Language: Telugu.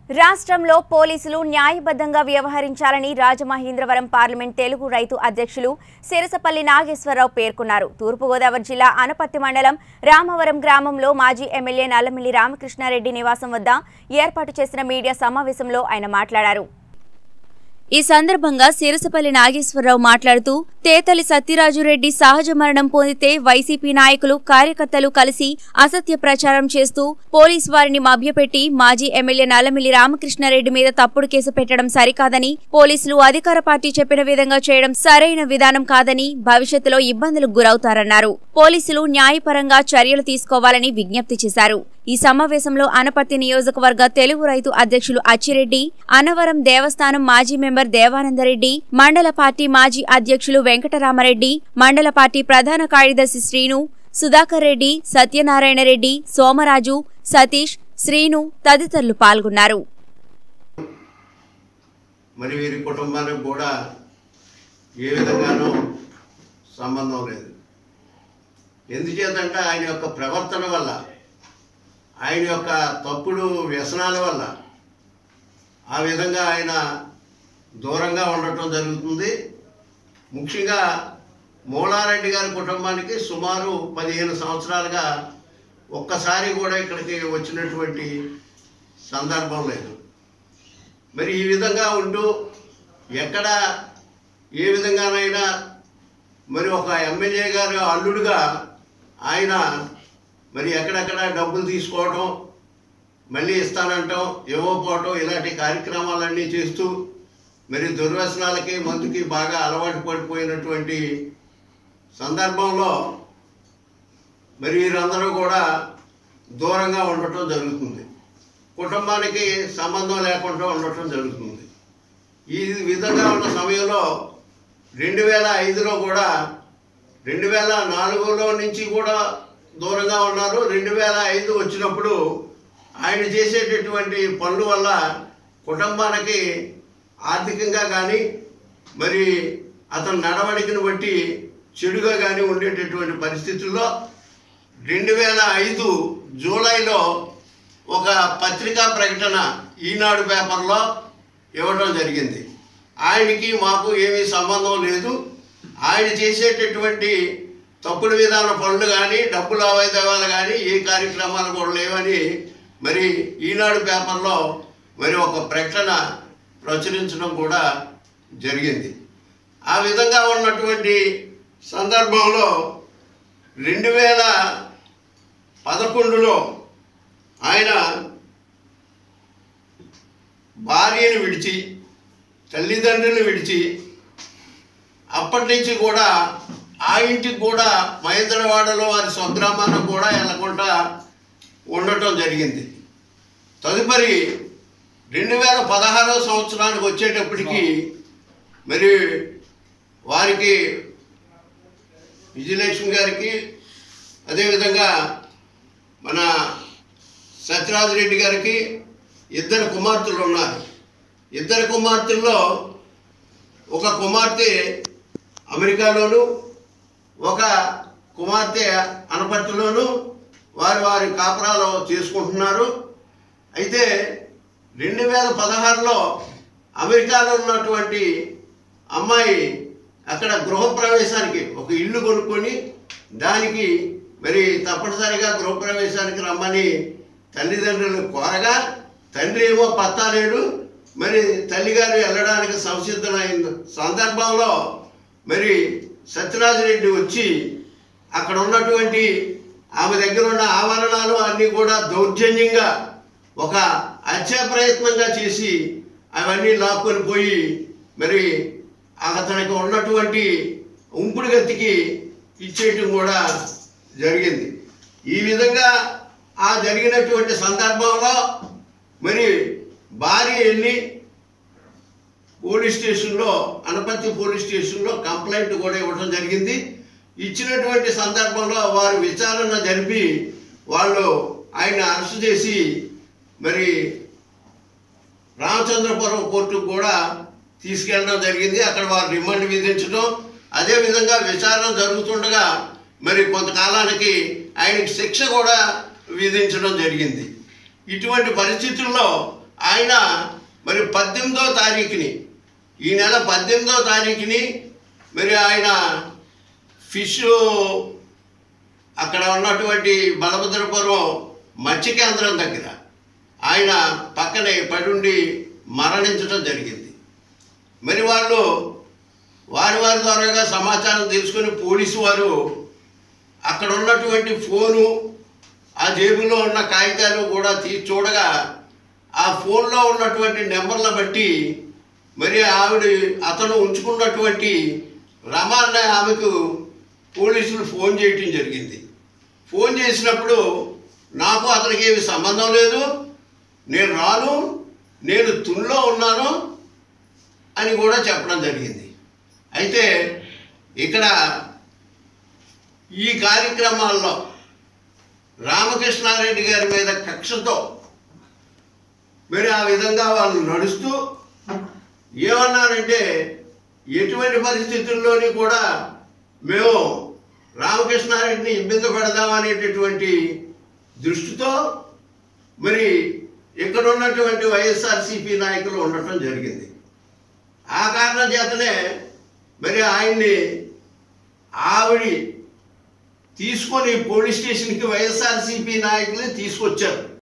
రాష్ట్రంలో పోలీసులు న్యాయబద్ధంగా వ్యవహరించాలని రాజమహేంద్రవరం పార్లమెంట్ తెలుగు రైతు అధ్యక్షులు సిరసపల్లి నాగేశ్వరరావు పేర్కొన్నారు తూర్పుగోదావరి జిల్లా అనపత్తి మండలం రామవరం గ్రామంలో మాజీ ఎమ్మెల్యే నల్లమిల్లి రామకృష్ణారెడ్డి నివాసం వద్ద ఏర్పాటు చేసిన మీడియా సమావేశంలో ఆయన మాట్లాడారు ఈ సందర్భంగా సిరసపల్లి నాగేశ్వరరావు మాట్లాడుతూ తేతలి సత్యరాజురెడ్డి సహజ మరణం పొందితే వైసీపీ నాయకులు కార్యకర్తలు కలిసి అసత్య ప్రచారం చేస్తూ పోలీస్ వారిని మభ్యపెట్టి మాజీ ఎమ్మెల్యే నల్లమిల్లి రామకృష్ణారెడ్డి మీద తప్పుడు కేసు పెట్టడం సరికాదని పోలీసులు అధికార పార్టీ చెప్పిన విధంగా చేయడం సరైన విధానం కాదని భవిష్యత్తులో ఇబ్బందులకు గురవుతారన్నారు పోలీసులు న్యాయపరంగా చర్యలు తీసుకోవాలని విజ్ఞప్తి చేశారు ఈ సమావేశంలో అనపర్తి నియోజకవర్గ తెలుగు రైతు అధ్యక్షులు అచ్చిరెడ్డి అనవరం దేవస్థానం మాజీ మెంబర్ దేవానందరెడ్డి మండల పార్టీ మాజీ అధ్యక్షులు వెంకటరామరెడ్డి మండల పార్టీ ప్రధాన కార్యదర్శి శ్రీను సుధాకర్ రెడ్డి సత్యనారాయణ రెడ్డి సోమరాజు సతీష్ శ్రీను తదితరులు పాల్గొన్నారు మరి వీరి కుటుంబానికి కూడా ఏ విధంగానూ సంబంధం లేదు ఎందుచేతంటే ఆయన యొక్క ప్రవర్తన వల్ల ఆయన యొక్క తప్పుడు వ్యసనాల వల్ల ఆ విధంగా ఆయన దూరంగా ఉండటం జరుగుతుంది ముఖ్యంగా మూలారెడ్డి గారి కుటుంబానికి సుమారు పదిహేను సంవత్సరాలుగా ఒక్కసారి కూడా ఇక్కడికి వచ్చినటువంటి సందర్భం లేదు మరి ఈ విధంగా ఉంటూ ఎక్కడ ఏ విధంగానైనా మరి ఒక ఎమ్మెల్యే గారి అల్లుడుగా ఆయన మరి ఎక్కడెక్కడ డబ్బులు తీసుకోవటం మళ్ళీ ఇస్తానంటాం ఇవ్వకపోవటం ఇలాంటి కార్యక్రమాలన్నీ చేస్తూ మరి దుర్వ్యసనాలకి మందుకి బాగా అలవాటు పడిపోయినటువంటి సందర్భంలో మరి వీరందరూ కూడా దూరంగా ఉండటం జరుగుతుంది కుటుంబానికి సంబంధం లేకుండా ఉండటం జరుగుతుంది ఈ విధంగా ఉన్న సమయంలో రెండు వేల ఐదులో కూడా రెండు వేల నాలుగులో నుంచి కూడా దూరంగా ఉన్నారు రెండు వేల ఐదు వచ్చినప్పుడు ఆయన చేసేటటువంటి పనుల వల్ల కుటుంబానికి ఆర్థికంగా కానీ మరి అతని నడవడికను బట్టి చెడుగా కానీ ఉండేటటువంటి పరిస్థితుల్లో రెండు వేల ఐదు జూలైలో ఒక పత్రికా ప్రకటన ఈనాడు పేపర్లో ఇవ్వడం జరిగింది ఆయనకి మాకు ఏమీ సంబంధం లేదు ఆయన చేసేటటువంటి తప్పుడు విధాన పనులు కానీ డబ్బు లావాదేవీలు కానీ ఏ కార్యక్రమాలు కూడా లేవని మరి ఈనాడు పేపర్లో మరి ఒక ప్రకటన ప్రచురించడం కూడా జరిగింది ఆ విధంగా ఉన్నటువంటి సందర్భంలో రెండు వేల పదకొండులో ఆయన భార్యను విడిచి తల్లిదండ్రులను విడిచి అప్పటి నుంచి కూడా ఆ ఇంటికి కూడా మహేంద్రవాడలో వారి స్వగ్రామానికి కూడా వెళ్ళకుండా ఉండటం జరిగింది తదుపరి రెండు వేల పదహారవ సంవత్సరానికి వచ్చేటప్పటికి మరి వారికి విజయలక్ష్మి గారికి అదేవిధంగా మన సత్యరాజు రెడ్డి గారికి ఇద్దరు కుమార్తెలు ఉన్నారు ఇద్దరు కుమార్తెల్లో ఒక కుమార్తె అమెరికాలోను ఒక కుమార్తె అనపర్తిలోను వారి వారి కాపురాలు చేసుకుంటున్నారు అయితే రెండు వేల పదహారులో అమెరికాలో ఉన్నటువంటి అమ్మాయి అక్కడ గృహప్రవేశానికి ఒక ఇల్లు కొనుక్కొని దానికి మరి తప్పనిసరిగా గృహప్రవేశానికి రమ్మని తల్లిదండ్రులు కోరగా తండ్రి ఏమో పత్తా లేడు మరి తల్లిగారు వెళ్ళడానికి సంసిద్ధమైన సందర్భంలో మరి సత్యరాజరెడ్డి వచ్చి అక్కడ ఉన్నటువంటి ఆమె దగ్గర ఉన్న ఆవరణాలు అన్నీ కూడా దౌర్జన్యంగా ఒక హత్యా ప్రయత్నంగా చేసి అవన్నీ లాక్కొని పోయి మరి అతనికి ఉన్నటువంటి ఉంపుడు గతికి ఇచ్చేయటం కూడా జరిగింది ఈ విధంగా ఆ జరిగినటువంటి సందర్భంలో మరి భార్య వెళ్ళి పోలీస్ స్టేషన్లో అనపర్తి పోలీస్ స్టేషన్లో కంప్లైంట్ కూడా ఇవ్వడం జరిగింది ఇచ్చినటువంటి సందర్భంలో వారు విచారణ జరిపి వాళ్ళు ఆయన అరెస్ట్ చేసి మరి రామచంద్రపురం కోర్టుకు కూడా తీసుకెళ్ళడం జరిగింది అక్కడ వారు రిమాండ్ విధించడం అదేవిధంగా విచారణ జరుగుతుండగా మరి కొంతకాలానికి ఆయనకి శిక్ష కూడా విధించడం జరిగింది ఇటువంటి పరిస్థితుల్లో ఆయన మరి పద్దెనిమిదో తారీఖుని ఈ నెల పద్దెనిమిదో తారీఖుని మరి ఆయన ఫిష్ అక్కడ ఉన్నటువంటి బలభద్రపురం మత్స్య కేంద్రం దగ్గర ఆయన పక్కనే పడుండి మరణించడం జరిగింది మరి వాళ్ళు వారి వారి ద్వారాగా సమాచారం తెలుసుకుని పోలీసు వారు అక్కడ ఉన్నటువంటి ఫోను ఆ జేబులో ఉన్న కాగితాలు కూడా తీసి చూడగా ఆ ఫోన్లో ఉన్నటువంటి నెంబర్ల బట్టి మరి ఆవిడ అతను ఉంచుకున్నటువంటి రమ అనే ఆమెకు పోలీసులు ఫోన్ చేయటం జరిగింది ఫోన్ చేసినప్పుడు నాకు అతనికి ఏమి సంబంధం లేదు నేను రాను నేను తునిలో ఉన్నాను అని కూడా చెప్పడం జరిగింది అయితే ఇక్కడ ఈ కార్యక్రమాల్లో రామకృష్ణారెడ్డి గారి మీద కక్షతో మరి ఆ విధంగా వాళ్ళు నడుస్తూ ఏమన్నారంటే ఎటువంటి పరిస్థితుల్లోని కూడా మేము రామకృష్ణారెడ్డిని ఇబ్బంది పెడదామనేటటువంటి దృష్టితో మరి ఇక్కడ ఉన్నటువంటి వైఎస్ఆర్సీపీ నాయకులు ఉండటం జరిగింది ఆ కారణం చేతనే మరి ఆయన్ని ఆవిడ తీసుకొని పోలీస్ స్టేషన్కి వైఎస్ఆర్సీపీ నాయకులు తీసుకొచ్చారు